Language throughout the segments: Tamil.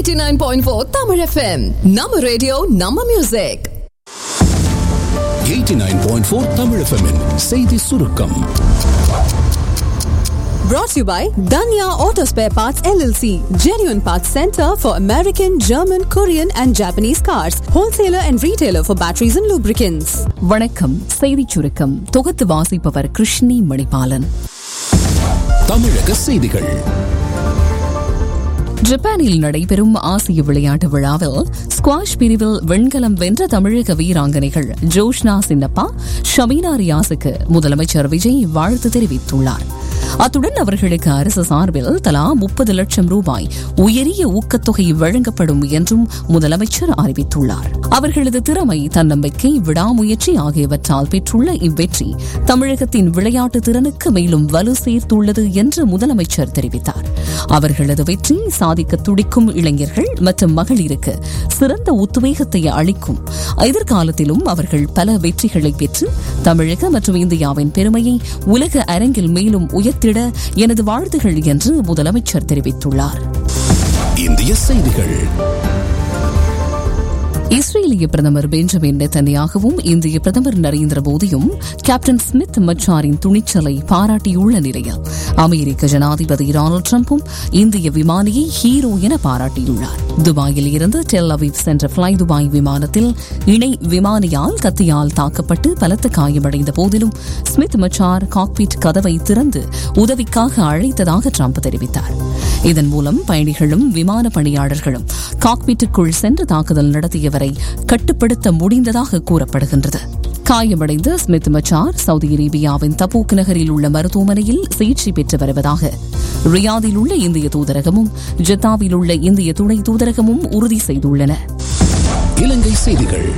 89.4 Tamil FM. நம்ம ரேடியோ நம்ம மியூசிக் 89.4 Tamil FM -இன் செய்தி சுருக்கம் brought to you by Danya Auto Spare Parts LLC, genuine parts center for American, German, Korean and Japanese cars, wholesaler and retailer for batteries and lubricants. வணக்கம் செய்திச் சுருக்கம் தொகுத்து வாசிப்பவர் கிருஷ்ணி மணிபாலன் தமிழக செய்திகள் ஜப்பானில் நடைபெறும் ஆசிய விளையாட்டு விழாவில் ஸ்குவாஷ் பிரிவில் வெண்கலம் வென்ற தமிழக வீராங்கனைகள் ஜோஷ்னா சின்னப்பா ஷமீனா ரியாஸுக்கு முதலமைச்சர் விஜய் வாழ்த்து தெரிவித்துள்ளார் அத்துடன் அவர்களுக்கு அரசு சார்பில் தலா முப்பது லட்சம் ரூபாய் உயரிய ஊக்கத்தொகை வழங்கப்படும் என்றும் முதலமைச்சர் அறிவித்துள்ளார் அவர்களது திறமை தன்னம்பிக்கை விடாமுயற்சி ஆகியவற்றால் பெற்றுள்ள இவ்வெற்றி தமிழகத்தின் விளையாட்டு திறனுக்கு மேலும் வலு சேர்த்துள்ளது என்று முதலமைச்சர் தெரிவித்தார் அவர்களது வெற்றி சாதிக்க துடிக்கும் இளைஞர்கள் மற்றும் மகளிருக்கு சிறந்த உத்வேகத்தை அளிக்கும் எதிர்காலத்திலும் அவர்கள் பல வெற்றிகளை பெற்று தமிழக மற்றும் இந்தியாவின் பெருமையை உலக அரங்கில் மேலும் உயர்த்திட எனது வாழ்த்துகள் என்று முதலமைச்சர் தெரிவித்துள்ளார் இந்திய செய்திகள் இஸ்ரேலிய பிரதமர் பெஞ்சமின் நெத்தன்யாகவும் இந்திய பிரதமர் நரேந்திர மோடியும் கேப்டன் ஸ்மித் மச்சாரின் துணிச்சலை பாராட்டியுள்ள நிலையில் அமெரிக்க ஜனாதிபதி டொனால்டு டிரம்பும் இந்திய விமானியை ஹீரோ என பாராட்டியுள்ளார் துபாயில் இருந்து டெல் அவீவ் சென்ற ஃபிளை துபாய் விமானத்தில் இணை விமானியால் கத்தியால் தாக்கப்பட்டு பலத்த காயமடைந்த போதிலும் ஸ்மித் மச்சார் காக்பீட் கதவை திறந்து உதவிக்காக அழைத்ததாக ட்ரம்ப் தெரிவித்தார் இதன் மூலம் பயணிகளும் விமான பணியாளர்களும் காக்பீட்டுக்குள் சென்று தாக்குதல் நடத்தியவரை கட்டுப்படுத்த முடிந்ததாக கூறப்படுகின்றது காயமடைந்த ஸ்மித் மச்சார் சவுதி அரேபியாவின் தபூக் நகரில் உள்ள மருத்துவமனையில் சிகிச்சை பெற்று வருவதாக ரியாதில் உள்ள இந்திய தூதரகமும் ஜெத்தாவில் உள்ள இந்திய துணை தூதரகமும் உறுதி செய்துள்ளன இலங்கை செய்திகள்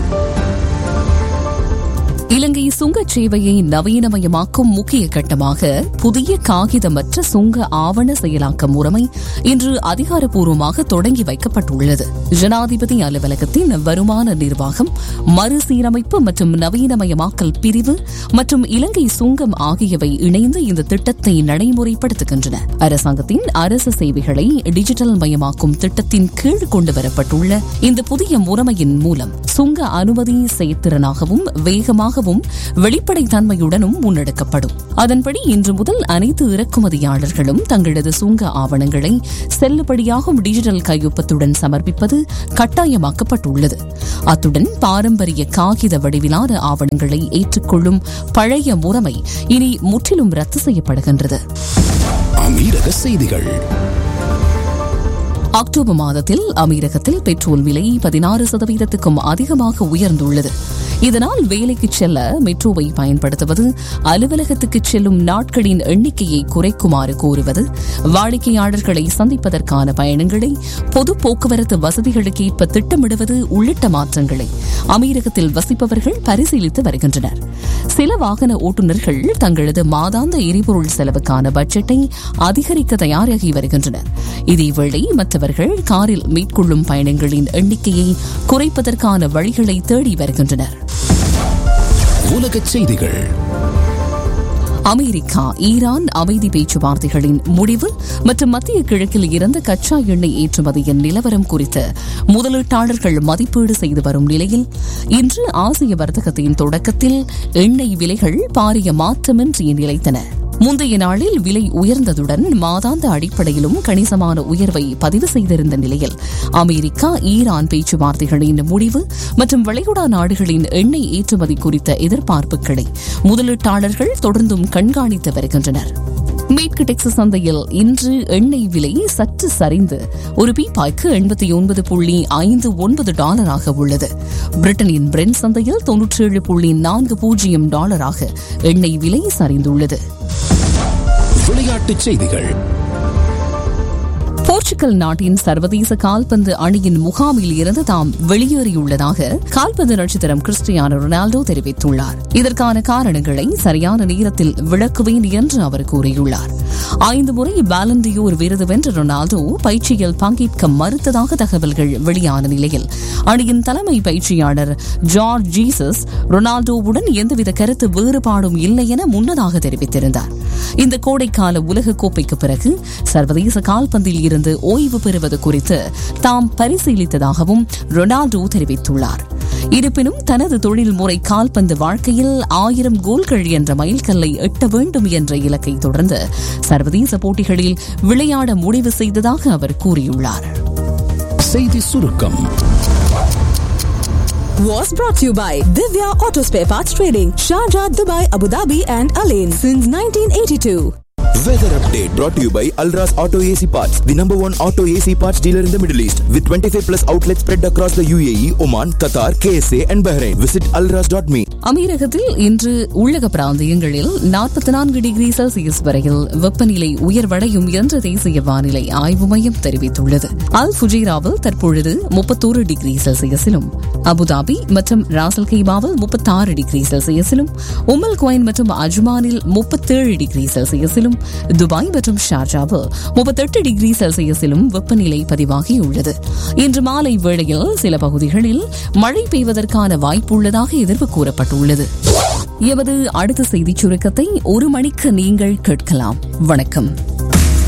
இலங்கை சுங்கச் சேவையை நவீனமயமாக்கும் முக்கிய கட்டமாக புதிய காகிதமற்ற சுங்க ஆவண செயலாக்க முறைமை இன்று அதிகாரப்பூர்வமாக தொடங்கி வைக்கப்பட்டுள்ளது ஜனாதிபதி அலுவலகத்தின் வருமான நிர்வாகம் மறுசீரமைப்பு மற்றும் நவீனமயமாக்கல் பிரிவு மற்றும் இலங்கை சுங்கம் ஆகியவை இணைந்து இந்த திட்டத்தை நடைமுறைப்படுத்துகின்றன அரசாங்கத்தின் அரசு சேவைகளை டிஜிட்டல் மயமாக்கும் திட்டத்தின் கீழ் கொண்டுவரப்பட்டுள்ள இந்த புதிய முறைமையின் மூலம் சுங்க அனுமதி செயற்திறனாகவும் வேகமாகவும் வெளிப்படைத்தன்மையுடனும் முன்னெடுக்கப்படும் அதன்படி இன்று முதல் அனைத்து இறக்குமதியாளர்களும் தங்களது சுங்க ஆவணங்களை செல்லுபடியாகும் டிஜிட்டல் கையொப்பத்துடன் சமர்ப்பிப்பது கட்டாயமாக்கப்பட்டுள்ளது அத்துடன் பாரம்பரிய காகித வடிவிலான ஆவணங்களை ஏற்றுக்கொள்ளும் பழைய முறைமை இனி முற்றிலும் ரத்து செய்யப்படுகின்றது அமீரக செய்திகள் அக்டோபர் மாதத்தில் அமீரகத்தில் பெட்ரோல் விலை பதினாறு சதவீதத்துக்கும் அதிகமாக உயர்ந்துள்ளது இதனால் வேலைக்கு செல்ல மெட்ரோவை பயன்படுத்துவது அலுவலகத்துக்கு செல்லும் நாட்களின் எண்ணிக்கையை குறைக்குமாறு கோருவது வாடிக்கையாளர்களை சந்திப்பதற்கான பயணங்களை பொது போக்குவரத்து வசதிகளுக்கேற்ப திட்டமிடுவது உள்ளிட்ட மாற்றங்களை அமீரகத்தில் வசிப்பவர்கள் பரிசீலித்து வருகின்றனர் சில வாகன ஓட்டுநர்கள் தங்களது மாதாந்த எரிபொருள் செலவுக்கான பட்ஜெட்டை அதிகரிக்க தயாராகி வருகின்றனர் இதேவேளை மற்றவர்கள் காரில் மேற்கொள்ளும் பயணங்களின் எண்ணிக்கையை குறைப்பதற்கான வழிகளை தேடி வருகின்றனர் உலகச் செய்திகள் அமெரிக்கா ஈரான் அமைதி பேச்சுவார்த்தைகளின் முடிவு மற்றும் மத்திய கிழக்கில் இருந்த கச்சா எண்ணெய் ஏற்றுமதியின் நிலவரம் குறித்து முதலீட்டாளர்கள் மதிப்பீடு செய்து வரும் நிலையில் இன்று ஆசிய வர்த்தகத்தின் தொடக்கத்தில் எண்ணெய் விலைகள் பாரிய மாற்றமின்றி நிலைத்தன முந்தைய நாளில் விலை உயர்ந்ததுடன் மாதாந்த அடிப்படையிலும் கணிசமான உயர்வை பதிவு செய்திருந்த நிலையில் அமெரிக்கா ஈரான் பேச்சுவார்த்தைகளின் முடிவு மற்றும் வளைகுடா நாடுகளின் எண்ணெய் ஏற்றுமதி குறித்த எதிர்பார்ப்புகளை முதலீட்டாளர்கள் தொடர்ந்தும் கண்காணித்து வருகின்றனர் மேற்கு டெக்சஸ் சந்தையில் இன்று எண்ணெய் விலை சற்று சரிந்து ஒரு பீப்பாய்க்கு எண்பத்தி ஒன்பது புள்ளி ஐந்து ஒன்பது டாலராக உள்ளது பிரிட்டனின் பிரெண்ட் சந்தையில் தொன்னூற்றி ஏழு புள்ளி நான்கு பூஜ்ஜியம் டாலராக எண்ணெய் விலை சரிந்துள்ளது விளையாட்டுச் செய்திகள் போர்ச்சுகல் நாட்டின் சர்வதேச கால்பந்து அணியின் முகாமில் இருந்து தாம் வெளியேறியுள்ளதாக கால்பந்து நட்சத்திரம் கிறிஸ்டியானோ ரொனால்டோ தெரிவித்துள்ளார் இதற்கான காரணங்களை சரியான நேரத்தில் விளக்குவேன் என்று அவர் கூறியுள்ளார் ஐந்து முறை பாலந்தியோர் விருது வென்ற ரொனால்டோ பயிற்சியில் பங்கேற்க மறுத்ததாக தகவல்கள் வெளியான நிலையில் அணியின் தலைமை பயிற்சியாளர் ஜார்ஜ் ஜீசஸ் ரொனால்டோவுடன் எந்தவித கருத்து வேறுபாடும் இல்லை என முன்னதாக தெரிவித்திருந்தார் இந்த கோடைக்கால உலக கோப்பைக்கு பிறகு சர்வதேச கால்பந்தில் இருந்து ஓய்வு பெறுவது குறித்து தாம் பரிசீலித்ததாகவும் ரொனால்டோ தெரிவித்துள்ளார் இருப்பினும் தனது தொழில்முறை கால்பந்து வாழ்க்கையில் ஆயிரம் கோல்கள் என்ற மைல்கல்லை எட்ட வேண்டும் என்ற இலக்கை தொடர்ந்து சர்வதேச போட்டிகளில் விளையாட முடிவு செய்ததாக அவர் கூறியுள்ளார் செய்தி சுருக்கம் Was brought to you by Divya Auto Spare Parts Trading, Sharjah, Dubai, Abu Dhabi, and Alain since 1982. Weather update brought to you by Alras Auto AC Parts, the number one auto AC parts dealer in the Middle East, with 25 plus outlets spread across the UAE, Oman, Qatar, KSA, and Bahrain. Visit alras.me. அமீரகத்தில் இன்று உள்ளக பிராந்தியங்களில் நாற்பத்தி நான்கு டிகிரி செல்சியஸ் வரையில் வெப்பநிலை உயர்வடையும் என்று தேசிய வானிலை ஆய்வு மையம் தெரிவித்துள்ளது அல் ஃபுஜீராவில் தற்பொழுது முப்பத்தோரு டிகிரி செல்சியஸிலும் அபுதாபி மற்றும் ராசல் கைமாவில் முப்பத்தாறு டிகிரி செல்சியஸிலும் உமல் குவைன் மற்றும் அஜ்மானில் முப்பத்தேழு டிகிரி செல்சியஸிலும் துபாய் மற்றும் ஷார்ஜாவில் முப்பத்தெட்டு டிகிரி செல்சியஸிலும் வெப்பநிலை பதிவாகியுள்ளது இன்று மாலை வேளையில் சில பகுதிகளில் மழை பெய்வதற்கான வாய்ப்புள்ளதாக எதிர்ப்பு கூறப்பட்டுள்ளது எமது அடுத்த செய்திச் சுருக்கத்தை ஒரு மணிக்கு நீங்கள் கேட்கலாம் வணக்கம்